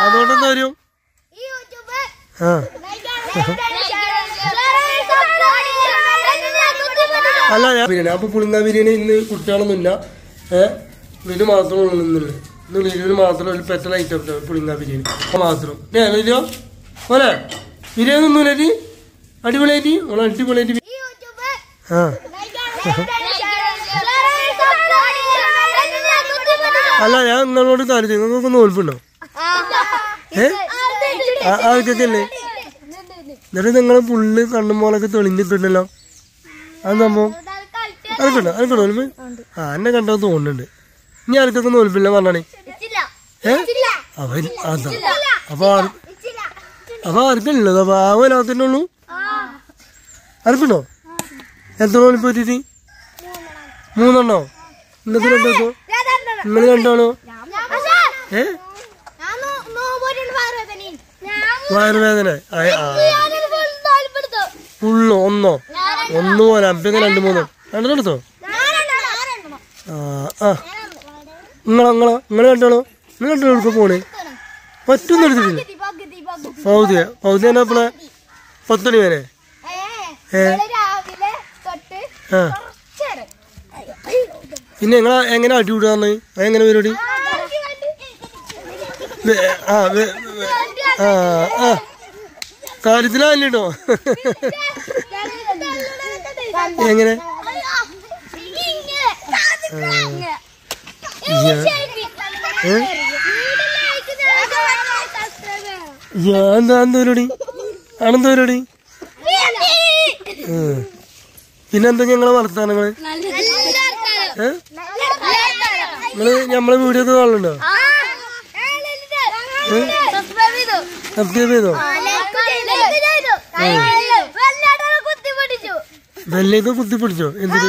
അതുകൊണ്ടെന്താ വരും ഈ യൂട്യൂബ് ആ അല്ല ഞാൻ ബിരിയാണി അപ്പൊ പുളിങ്ങ ബിരിയാണി ഇന്ന് കുട്ടികളൊന്നും ഇല്ല ഏഹ് ലിലു മാത്രമേ ഉള്ളൂ ഇന്നുള്ളത് ഇന്ന് ലിലുവിന് മാത്രം ഒരു പെറ്റൽ ഐറ്റം ഉണ്ട് പുളിങ്ങ ബിരിയാണി അത് മാത്രം ഏ ലിലോ ഓലെ ബിരിയാണി ഒന്നുമില്ലേ അടിപൊളിയായിട്ട് ഓളെ അടിപൊളിയായിട്ട് ബി- ഈ യൂട്യൂബ് ആ അല്ല ഞാൻ നിങ്ങളോട് കാര്യം ചെയ്യും നിങ്ങൾക്കൊക്കെ നോൽപ്പുണ്ടോ ഏ ആ- ആർക്കൊക്കെ അല്ലേ എന്നിട്ട് നിങ്ങൾ പുള്ളി കണ്ണുമോളൊക്കെ തെളിഞ്ഞിട്ടുണ്ടല്ലോ അത് സംഭവം അതൊക്കെയുണ്ടോ അതൊക്കെയുണ്ടോ നോൽപ്പ് ആ എന്നെ കണ്ടത് തോന്നുന്നുണ്ട് ഇനി ആർക്കൊക്കെ നോൽപ്പില്ല പറഞ്ഞാണേ ഏ അവൻ അതാ അപ്പൊ ആർ- അപ്പൊ ആർക്കുള്ളത് അപ്പൊ ആ ഒരാൾക്കന്നെ ഉള്ളൂ ആർക്കുണ്ടോ എത്ര നോൽപ്പ് പറ്റിട്ട് മൂന്നെണ്ണോ ഇന്നത്തെ രണ്ടോ നിങ്ങൾ രണ്ടാണോ ഏ വയറുവേദന ആ ആ. ഫുള്ളോ ഒന്നോ ഒന്ന് പോലെ അമ്പത് രണ്ട് മൂന്നോ രണ്ടെണ്ണം എടുത്തോ ആ ആ നിങ്ങളോ നിങ്ങളോ നിങ്ങൾ രണ്ടാളോ നിങ്ങൾ രണ്ടാളും എടുക്കാൻ പോണേ പറ്റൊന്നും എടുത്തിട്ടില്ല പൗതിയ പൗതി തന്നെ അപ്പളെ പത്തണി വരെ ഏ രാവിലെ തൊട്ട് ആ പിന്നെ നിങ്ങൾ എങ്ങനെ അടി വിടുക എങ്ങനെ പരിപാടി വേ- ആ വേ- വേ- ആ ആ കാര്യത്തിലല്ലോ എങ്ങനെ ഏ? ഞാൻ എന്താ എന്താ പരിപാടി ആണെന്താ പരിപാടി ഉം. പിന്നെ എന്തൊക്കെ ഞങ്ങളെ വർത്താനങ്ങള് ഏ നിങ്ങള് നമ്മളെ വീഡിയോ ഒക്കെ കാണലുണ്ടോ സബ്സ്ക്രൈബ് ചെയ്തോ വെല്ലേക്ക് കുത്തി പിടിച്ചോ എന്തിന്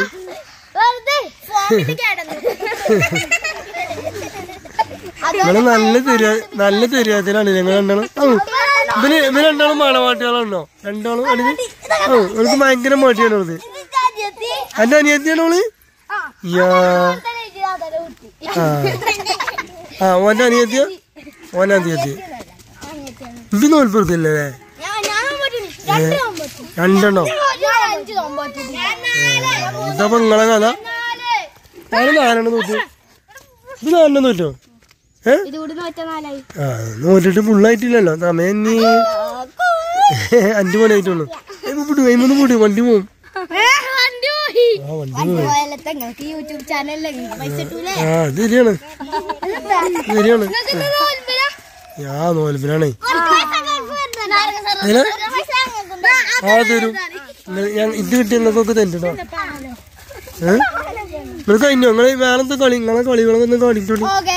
നിങ്ങള് നല്ല തെരിയ നല്ല തെരിയാത്തിലാണ് ഞങ്ങൾ രണ്ടാളും ഓ ഇവര് ഇവര് രണ്ടാളും മണവാട്ടികളാണോ രണ്ടാളും അടി ഓ എനിക്ക് ഭയങ്കര മടിയാണ് അവൾക്ക് എന്റെ അനിയത്തിയാണോ അവള് യാ ആ ആ ഓന്റെ അനിയത്തിയ ഓന്റെ അനിയത്തി ഇത് നോൽപ്പെടുത്തില്ലേ രണ്ടെണ്ണോ ഇതപ്പൊ നിങ്ങളെ കഥ ഞാൻ നാലെണ്ണം നോറ്റു ഇത് നാലെണ്ണം നോറ്റോ ഏ ഇതുകൂടി നോറ്റാലായി ആ നോറ്റിട്ട് ഫുള്ളായിട്ടില്ലല്ലോ സമയം ഇനി അഞ്ചു മണി ആയിട്ടുള്ളൂ അയിമൊന്നും കൂടി വണ്ടി പോവും ആ വണ്ടി പോവും നിങ്ങൾക്ക് യൂട്യൂബ് ചാനലിൽ പൈസ കിട്ടൂലേ ആ ഇത് ശരിയാണ് ശരിയാണ് ആ നോൽപ്പിനാണേ ഏ? ആ തരും നിങ്ങള് ഞാൻ ഇത് കിട്ടി നിങ്ങൾക്കൊക്കെ തന്നിട്ടോ ഏഹ് നിങ്ങൾ കഴിഞ്ഞോ നിങ്ങള് വേറെ എന്താ കളി നിങ്ങളെ കളികളൊക്കെ ഒന്ന് കളിച്ചോളി ഓക്കെ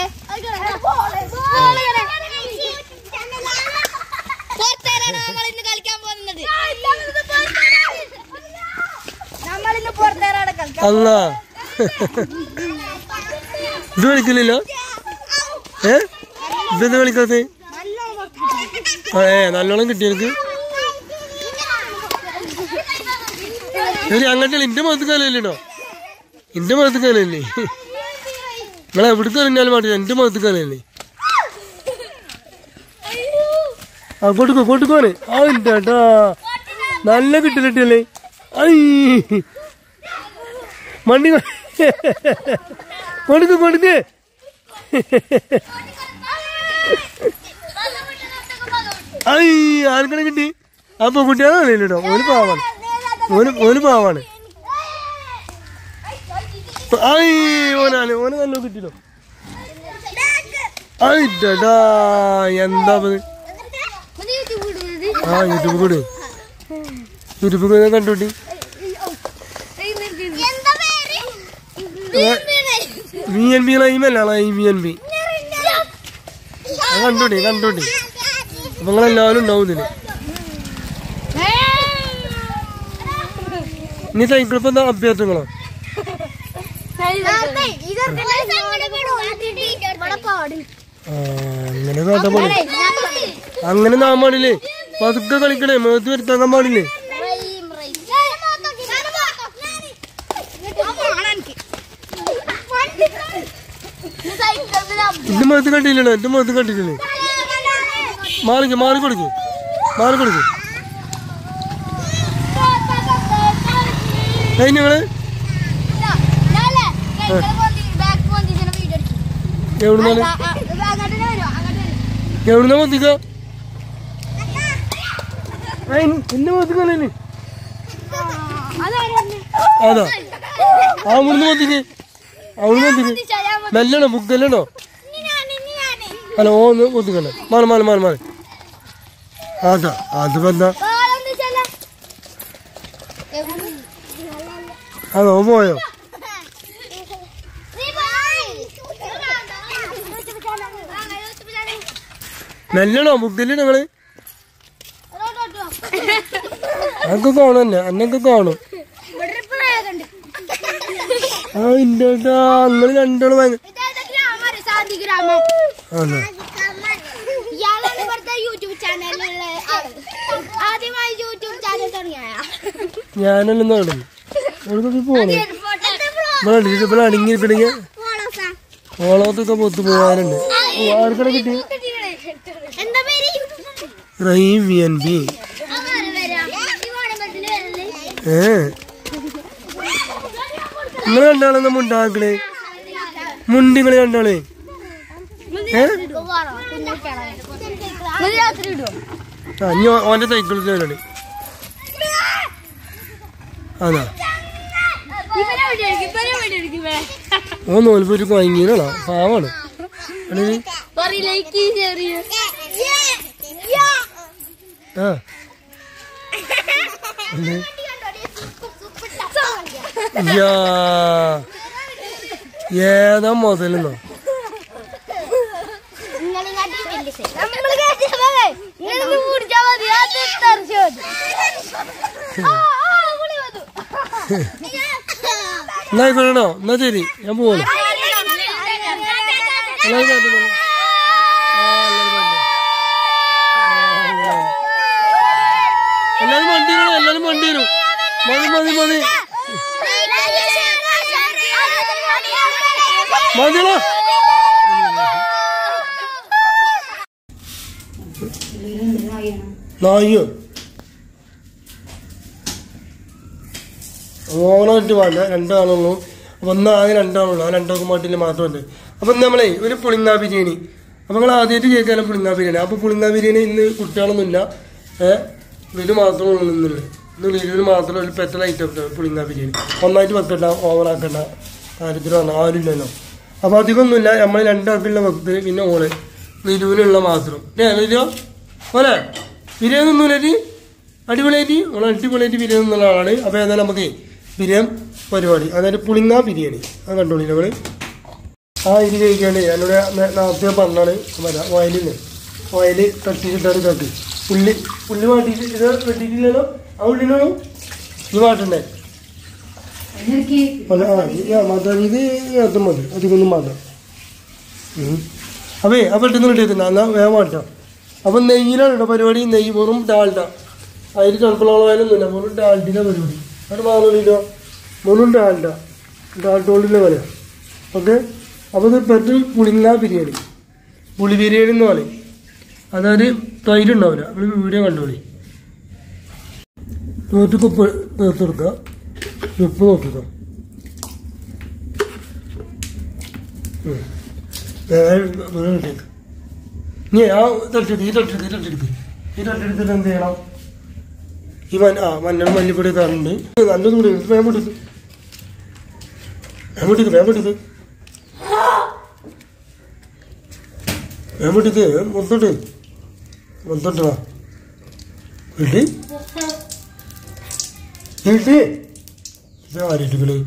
കളിക്കാൻ പോകുന്നത് നമ്മളിന്ന് പുറത്തേറാണ് കളിക്കാൻ അല്ല ഇത് കളിക്കില്ലല്ലോ ഏ ഇതെന്ത് കളിക്കാത്ത ഏ നല്ലോണം കിട്ടി എനിക്ക് ശരി അങ്ങോട്ടല്ല എന്റെ മുഖത്ത് കാലല്ലോ എന്റെ മുഖത്ത് കാലല്ലേ നിങ്ങൾ എവിടേക്ക് അറിഞ്ഞാലും പാടില്ല എന്റെ മുഖത്ത് കാലല്ലേ ആ കൊടുക്കോ കൊടുക്കോനെ ആ ഇണ്ടാട്ടാ നല്ല കിട്ടലിട്ടല്ലേ ഐ മണ്ടി കൊ- കൊടുക്ക് കൊടുക്ക് ഐ ആർക്കണ കിട്ടി അപ്പൊ കുട്ടിയാണോ കേട്ടോ ഒരു പാവാണ് ഒരു ഒരു പാവാണ് ഐ ഓനാണ് ഓന് നല്ല കിട്ടിയോ ഐ ഡാ എന്താ ഇത്? ആ യൂട്യൂബ് കൂടെ യൂട്യൂബ് കൂടെ കണ്ടോട്ടി എന്താ പേര് വി എൻ ബി ലൈമല്ല ഐ വി എൻ ബി അത് കണ്ടോട്ടി കണ്ടോട്ടി അപ്പൊ നിങ്ങളെല്ലാവരും ഉണ്ടാവും ഇതിന് ഇനി സൈക്കിൾ ഇപ്പൊ എന്താ അഭ്യർത്ഥങ്ങളോ ആ അങ്ങനെ കേട്ടാ പാടില്ല അങ്ങനെ നാൻ പാടില്ലേ പതുക്കെ കളിക്കണേ മേത്ത് വരുത്താൻ പാടില്ലേ എന്റെ മുഖത്ത് കണ്ടില്ലല്ലോ എന്റെ മുഖത്ത് കണ്ടിട്ടില്ലേ മാറിക്ക് മാറി കൊടുക്ക് മാറി കൊടുക്ക് ഏയ് നിങ്ങള് എവിടുന്നാണ് എവിടുന്നാ പൊത്തിക്ക എന്നെ പൊത്തിക്കല്ലേ അതാ ആ അവിടുന്ന് പൊത്തിക്ക് അവിടുന്ന് പൊത്തിക്ക് മെല്ലണോ ബുക്കല്ലണോ അല്ല ഓ ഒന്ന് പൊത്തിക്കണ്ട മാറി മാറി മാറി മാറി അതാ അതിപ്പോ എന്താ അതോ പോയോ മെല്ലണോ ബുക്കല്ലേ നിങ്ങള് അതൊക്കെ കാണുമല്ലേ അന്നൊക്കെ കാണും ആ ഇല്ല നിങ്ങൾ രണ്ടാളും ഭയങ്കര അതെ ഇയാളാണ് ഇവിടുത്തെ യൂട്യൂബ് ചാനലിലുള്ള ആള് ആദ്യമായി യൂട്യൂബ് ചാനൽ തുടങ്ങിയ ഞാനല്ലെന്ന് തുടങ്ങി എവിടെ പോണു ഇവിടെ അടിച്ചിട്ട് ഇവിടെ അടങ്ങിയിരിക്കണെങ്കിൽ ഓളത്തൊക്കെ പൊത്തു പോകാനുണ്ട് ഓ, ആർക്കടെ കിട്ടി എന്താ പേര് റഹീം വി എൻ ബി ഏ നിങ്ങൾ രണ്ടാളെന്നാ മുണ്ടാക്കളെ മുണ്ടിങ്ങള് രണ്ടാളെ ഏ രാത്രി ഇടുവോ ആ ഇനി ഓ- ഓന്റെ സൈക്കിൾ കേടാണ് അതാ ഇവനെ വിടിയെടുക്കും ഇവനെ വിടിയെടുക്കും ഓ നോൽപ്പൊരു കൊയങ്ങിയതാണോ പാവാണ് അല്ലേ പറയിലേക്ക് ചെറിയ ആ എന്ത്? യാ ഏതാ മുതലെന്നോ എന്നാ ആയിക്കോട്ടോ എന്നാ ശരി ഞാൻ പോകണം എല്ലാവരും കാര്യം പറ. ആ, എല്ലാവരും വണ്ടി വരും എല്ലാവരും വണ്ടി വരും മതി മതി മതി മതിയോ നായോ ഓണമായിട്ട് വേണ്ട രണ്ടാളുള്ളൂ അപ്പൊ ഒന്ന് ആകെ രണ്ടാളുള്ളൂ ആ രണ്ടാൾക്കും മാട്ടിൽ മാത്രമുണ്ട് അപ്പൊ ഇന്ന് നമ്മളെ ഒരു പുളിങ്ങാ ബിരിയാണി അപ്പൊ നിങ്ങൾ ആദ്യമായിട്ട് ചെയ്താലും പുളിങ്ങാ ബിരിയാണി അപ്പൊ പുളിങ്ങാ ബിരിയാണി ഇന്ന് കുട്ടികളൊന്നുമില്ല ഏഹ് വീട് മാത്രമേ ഉള്ളൂ ഇന്നുള്ളത് ഇന്ന് വീട്ടിൽ മാത്രമേ ഒരു പെറ്റൽ ഐറ്റം പുളിങ്ങാ ബിരിയാണി ഒന്നായിട്ട് വെക്കണ്ട ഓവറാക്കണ്ട കാര്യത്തിൽ പറഞ്ഞ ആരുമില്ലല്ലോ അപ്പൊ അധികമൊന്നുമില്ല നമ്മൾ രണ്ടാൾക്കുള്ള വെക്ക് പിന്നെ ഓള് നിലവിലുള്ള മാത്രം ഏ നിലോ ഓലെ ബിരിയാണി ഒന്നുമില്ലേ അടിപൊളിയായിട്ട് ഓളെ അടിപൊളിയായിട്ട് ബിരിയാണി എന്നുള്ള ആളാണ് അപ്പോൾ ഏതായാലും നമുക്ക് ബിരിയാണി പരിപാടി അതായത് പുളിങ്ങ ബിരിയാണി അത് കണ്ടോളി നമ്മള് ആ ഇത് കഴിക്കാണ്ട് ഞാനിവിടെ നേ- നേരത്തെ പറഞ്ഞാണ് വരാം വയലിന് വയല് തട്ടിച്ചിട്ടാണ് തട്ടി ഉള്ളി ഉള്ളി വാട്ടിയിട്ട് ഇത് വെട്ടിയിട്ടില്ലല്ലോ ആ ഉള്ളിനാണോ ഇത് വാട്ടണ്ടേ അല്ല ആ ഇത് ആ, മതി ഇത് അത് മതി അധികമൊന്നും മാത്രം അപ്പേ ആ പെട്ടെന്ന് കിട്ടിയതില്ല എന്നാൽ വേഗം വാട്ടാം അപ്പം നെയ്യിലാണ് കേട്ടോ പരിപാടി നെയ്യ് വെറും ഡാൽഡ അതിൽ തണുപ്പുള്ളവരൊന്നുമില്ല വെറും ഡാൽഡിൻ്റെ പരിപാടി അവിടെ മാറില്ലോ വെറും ഡാൽഡ ഡാൽഡോളിൻ്റെ വില ഓക്കെ അപ്പോൾ ഇത് പെട്ടെന്ന് പുളിങ്ങ ബിരിയാണി പുളി ബിരിയാണി എന്ന് പറയും അതായത് തൈര് ഉണ്ടാവില്ല നമ്മൾ വീഡിയോ കണ്ടോളി തോറ്റക്ക് ഉപ്പ് തീർത്തെടുക്കുക ഉപ്പ് നോക്കുക ഉം. വേറെ വേറെ ഇട്ടേക്ക്. നീ ആ തട്ടെടുത്ത് ഈ തട്ടെടുത്ത് ഈ തട്ടെടുത്ത് ഈ തട്ടെടുത്തിട്ട് എന്ത് ചെയ്യണം ഈ മഞ്ഞ ആ മഞ്ഞൾ മല്ലിപ്പൊടി തരുന്നുണ്ട് നല്ലത് കൂടി വേഗം പൊട്ടിക്ക് വേഗം പൊട്ടിക്ക് വേഗം പൊട്ടിക്ക് വേഗം പൊട്ടിക്ക് മൊത്തോട്ട് മൊത്തോട്ടാ ഇട്ടി ഇട്ടി ഇത് ആരിട്ടുകള്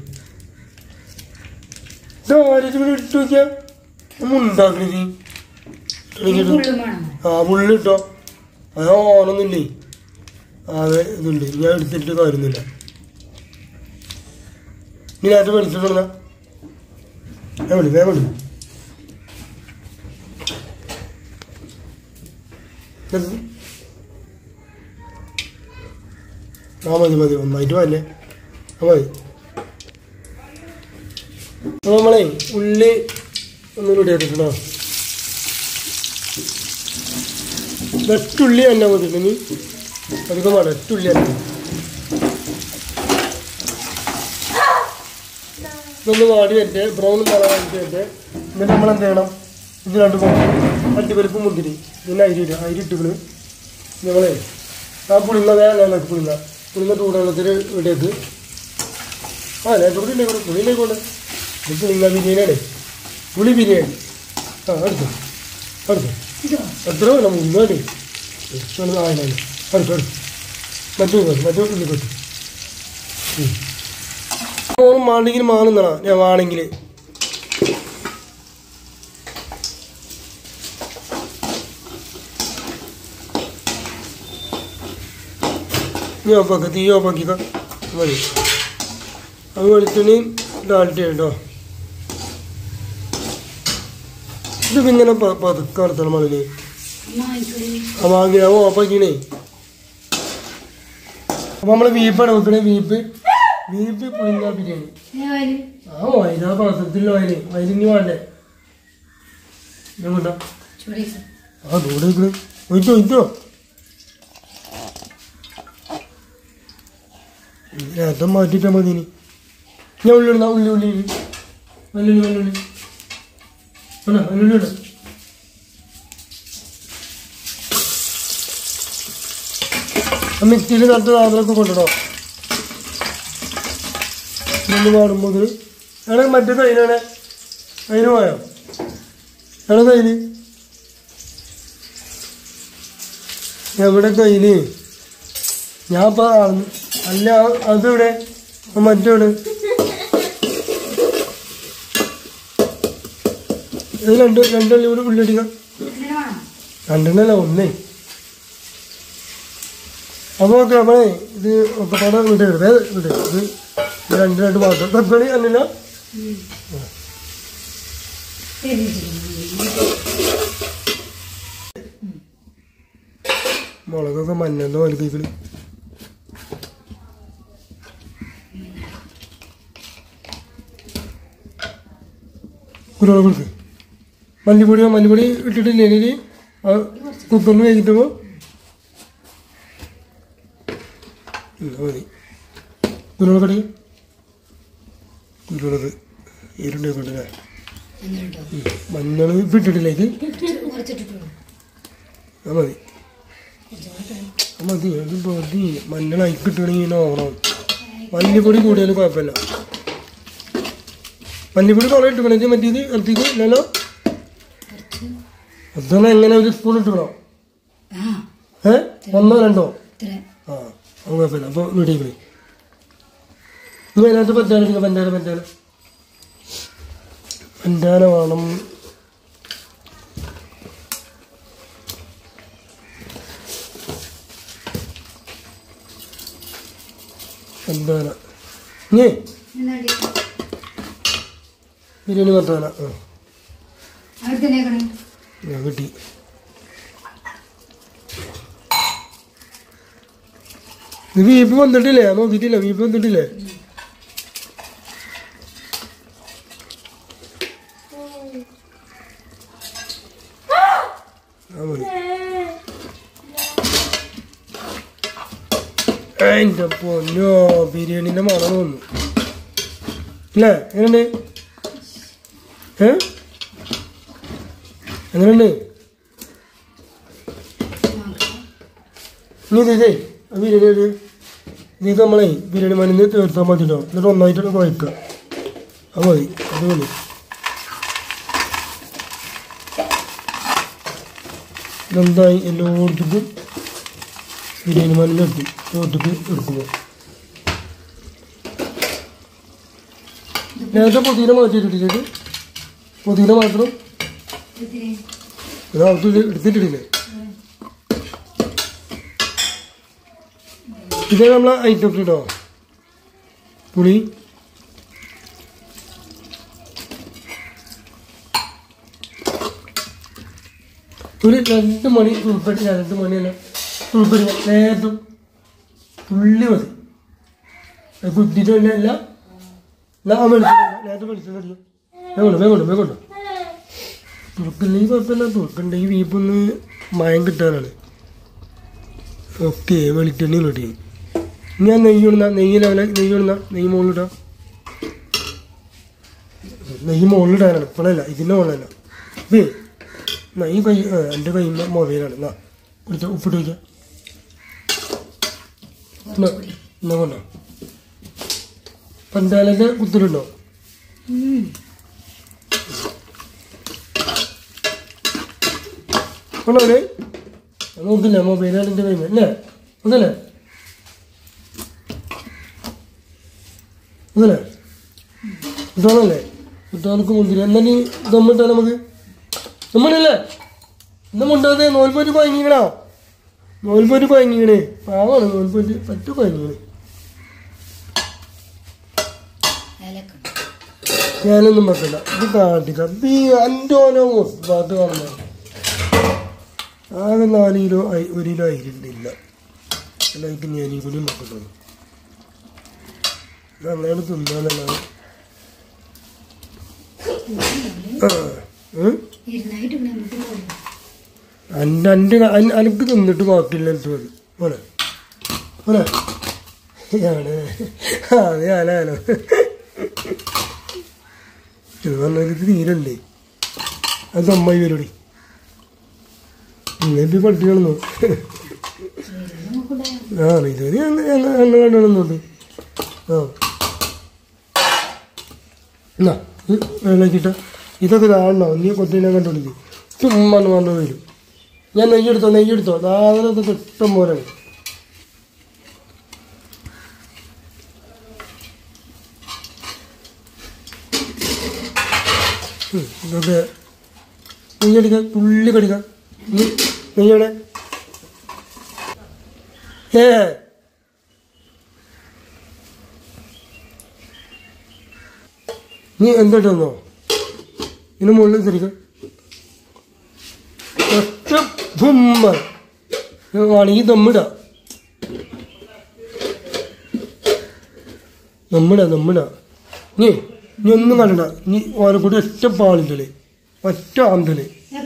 ഇത് ആരിട്ടുകള് ഇട്ട് നോക്കിയാ നമ്മൾ ഉണ്ടാക്കണേ നീ തുടങ്ങിയിട്ട് ആ പുള്ളിട്ടോ അത് ഓണൊന്നുമില്ലേ അതെ ഇതുണ്ട് ഞാൻ എടുത്തിട്ട് കാര്യമൊന്നുമില്ല നീ നേരത്തെ പഠിച്ചിട്ടുള്ള എവിടെ വേഗം വിളി. ഇത്. ആ മതി മതി ഒന്നായിട്ട് വല്ലേ ആ മതി അപ്പൊ നമ്മളെ ഉള്ളി ഒന്നും റെഡി ആക്കിട്ടുണ്ടോ വെട്ടുള്ളി തന്നെ മതി ഇനി അധികം വേണം വെട്ടുള്ളി തന്നെ ഇതൊന്ന് വാടി വരട്ടെ ബ്രൗൺ കളർ ആയിട്ട് വരട്ടെ എന്നിട്ട് നമ്മൾ എന്ത് ചെയ്യണം ഇത് രണ്ട് അട്ടിപ്പരിപ്പ് മുന്തിരി പിന്നെ അരി ഇടുക അരി ഇട്ടിട്ട് ഞങ്ങളെ ആ പുളിങ്ങ വേല പുളിങ്ങ പുളിങ്ങ ചൂടുവെള്ളത്തിൽ ഇടേക്ക് ആ ലേക്കൂടെ ഇല്ലേക്കൂടെ പുളി ഇല്ലേക്കൂടെ ഇത് പുളിങ്ങ ബിരിയാണിയാണ് പുളി ബിരിയാണി ആ അടുത്തു അടുത്തു എത്ര വേണം മുന്നോട്ട് ആയില്ല അടുത്തു അടുത്തു മറ്റു കൊച്ചു മറ്റു ഉള്ളി കൊച്ചു മോളും മാണെങ്കിൽ മാളുന്നടാ ഞാൻ വാണെങ്കിൽ നീ ഓപ്പാക്ക തീ ഓപ്പാക്കിക്ക മതി അത് വെളുത്തുള്ളി ഡാൽറ്റ കേട്ടോ ഇത് പിന്നെ പതുക്കെ നടത്തണം മകളില് ആ വാങ്ങി അവ ഓപ്പാക്കിണേ അപ്പൊ നമ്മള് വീപ്പാണ് വെക്കണേ വീപ്പ് വീപ്പ് പുളിങ്ങ ബിരിയാണി ആ വയല പാത്രത്തിൽ വയല് വയലിന് വേണ്ടേ ഞാൻ കൊണ്ടാ ആ ദൂരെ വെക്കണേ ഒഴിച്ചോ ഒഴിച്ചോ നേരത്തെ മാറ്റിട്ടാ മതി ഇനി ഞാൻ ഉള്ളി ഇടുന്ന ഉള്ളി ഉള്ളി ഇട്. വെല്ലുള്ളി വെല്ലുള്ളി വേണ്ട വെല്ലുള്ളി ഇടാം മിക്സിയിൽ കറുത്ത സാധനമൊക്കെ കൊണ്ടിടോ ഒന്ന് പാടുമ്പോൾ എവിടെ മറ്റേ തൈലാണ് അതിന് പോയോ എവിടെ തൈല് എവിടെ തൈല് ഞാൻ ഇപ്പൊ അളന്ന് അല്ല അതിവിടെ മറ്റോട് ഇത് രണ്ട് രണ്ടള്ളി കൂടി ഉള്ളിടിക്കാം രണ്ടെണ്ണല്ല ഒന്നേ അപ്പോൾ ഓക്കെ നമ്മളെ ഇത് ഒക്കെ പാടെ വിട്ട് വിടേ വിട് ഇത് ഇത് രണ്ട് രണ്ട് മാത്രം തക്കാളി അല്ലല്ലോ മുളകൊക്കെ മഞ്ഞളുടെ വലുതേക്കളി കുരുമുളക് കൊടുക്ക് മല്ലിപ്പൊടി മല്ലിപ്പൊടി ഇട്ടിട്ടില്ലെങ്കിൽ ആ കുക്കറിൽ വേവിക്കുമ്പോൾ മതി കുരുമുളക് കടി കുരുമുളക് ഇരുണ്ടേക്കൊണ്ടല്ലേ മഞ്ഞൾ ഇട്ടിട്ടില്ലേക്ക് അത് മതി അത് മതി അത് മതി മഞ്ഞൾ അയക്കിട്ടുണ്ടെങ്കിൽ ഓണം മല്ലിപ്പൊടി കൂടിയാലും കുഴപ്പമില്ല മല്ലിപ്പൊടി കുറെ ഇട്ടുക്കണേ മറ്റേത് അടുത്തേക്ക് ഇല്ലല്ലോ അതാണ് എങ്ങനെ ഒരു സ്പൂൺ ഇട്ടുക്കണോ ഏ ഒന്നോ രണ്ടോ ആ അത് കുഴപ്പമില്ല അപ്പോൾ വീട്ടിൽ പോയി ഇനി അതിനകത്ത് പഞ്ചാര എടുക്കുക പഞ്ചാര പഞ്ചാര പഞ്ചാര വേണം പഞ്ചാര ഇനി ബിരിയാണി മസാല ആ ഞാൻ കിട്ടി ഇത് വീപ്പ് വന്നിട്ടില്ലേ ഞാൻ നോക്കിയിട്ടില്ല വീപ്പ് വന്നിട്ടില്ലേ ആ മതി. എന്റെ പൊന്നോ ബിരിയാണിന്റെ മണം വന്നു അല്ലേ എങ്ങനെയുണ്ട് ഏ എങ്ങനെയുണ്ട് ഇനി ഇതേ ആ ബിരിയാണി ഒരു ഇത് നമ്മളെ ബിരിയാണി മണിന്ന് തീർത്താൽ മതി കേട്ടോ എന്നിട്ട് ഒന്നായിട്ട് കുഴക്കുക അത് മതി അത് മതി ഇതെന്തായി എല്ലായിടത്തും ബിരിയാണി മണിന്ന് എത്തി തോട്ടിക്ക് എടുക്കുക നേരത്തെ പുതിന മാറ്റിയിട്ടില്ലേ പുതിന മാത്രം ഇത് എടുത്തിട്ടില്ലേ ഇത് നമ്മളെ ഐറ്റം ഇട്ടോ പുളി ഒരു രണ്ട് മണി തുൾപ്പടി രണ്ട് മണിയല്ല തുൾപ്പടി നേരത്തും തുള്ളി മതി അത് കുത്തിയിട്ടില്ല അല്ല ഞാൻ വെളിച്ചെണ്ണ നേരത്തെ വെളിച്ചെണ്ണ അടിക്കും വേഗം വേഗം വേഗം തുറക്കില്ലെങ്കിൽ കുഴപ്പമില്ല തുറക്കുണ്ടെങ്കിൽ വീപ്പൊന്ന് മയം കിട്ടാനാണ് ഓക്കെ വെളിച്ചെണ്ണ ഇട്ടി ഞാൻ നെയ്യ് ഇടുന്ന നെയ്യ് ലെവല നെയ്യ് ഇടുന്ന നെയ്യ് മുകളിലിടാ നെയ്യ് മുകളിലിടാനാണ് ഇപ്പോഴല്ല ഇതിൻ്റെ മുകളിലല്ല ഇപ്പേ നെയ്യ് കൈ ആ, എൻ്റെ കയ്യിൽ മൊബൈലാണ് എന്നാ കൊടുത്ത ഉപ്പിട്ട് വയ്ക്കാം എന്നാ എന്നാ കൊണ്ടോ പഞ്ചാലൊക്കെ കുത്തിട്ടുണ്ടോ കൊണ്ടോ അവനെ നോക്കില്ല മൊബൈലാണ് എൻ്റെ കയ്യിൽ അല്ലേ അതല്ലേ അതല്ലേ ഇതാണല്ലേ ഇതാനക്ക് മുന്തിരി എന്നാ നീ ദമ്മിട്ടാ നമുക്ക് ദമ്മിടല്ലേ എന്നാ മുണ്ടാതെ നോൽപ്പറ്റി പയങ്ങിക്കണോ നോൽപ്പറ്റി പയങ്ങിക്കണേ പാവാണ് നോൽപ്പറ്റി പറ്റ പയങ്ങിക്കണേ ഞാനൊന്നും പറ്റില്ല ഇത് കാട്ടിക്ക ബി അൻറ്റോനോ പാട്ട് കാണുന്നത് ആകെ നാല് കിലോ അരി- ഒരു കിലോ അരിണ്ടില്ല എല്ലാവർക്കും ഞാൻ ഈ കൂടി നോക്കട്ടുള്ളൂ നല്ലതാണ് തിന്നാനല്ലാതെ ആ ഉം? അന്റെ അന്റെ അൻ- അനക്ക് തിന്നിട്ട് ബാക്കില്ല എനിക്ക് മതി പോലെ പോലെ ആണ് അതെ ആലാലോ ഇത് പറഞ്ഞത് തീരണ്ടേ അത് അമ്മായി വരൂടി ഇങ്ങനെ പട്ടികളൊന്നു ആ ഇതുവരെ ഞങ്ങൾ ഞങ്ങൾ കണ്ണു കണ്ടുകൊള്ളുന്നുണ്ട് ആ എന്നാ വെള്ളക്കിട്ട ഇതൊക്കെ കാണണോ നീ കൊത്തിനെ കണ്ടുപിടിക്കും ചുമ്മാ പറഞ്ഞു വരും ഞാൻ നെയ്യെടുത്തോ നെയ്യെടുത്തോ സാധനത്തൊക്കെ ഇഷ്ടം പോലെ ഉണ്ട്. ഉം, ഇതൊക്കെ നെയ്യെടുക്കാം തുള്ളി കടിക്കാം നീ നെയ്യോടെ ഏ നീ എന്തിട്ടെന്നോ ഇതിന് മുകളിൽ തിരിക്കാം ഒറ്റ ഭുമ്മ വേണമെങ്കിൽ ദമ്മിടാ നമ്മടാ നമ്മടാ നീ നീ ഒന്നും കണ്ടണ്ട നീ ഓനെ കൂടി ഒറ്റ പാളിന്തല് ഒറ്റ ആന്തല്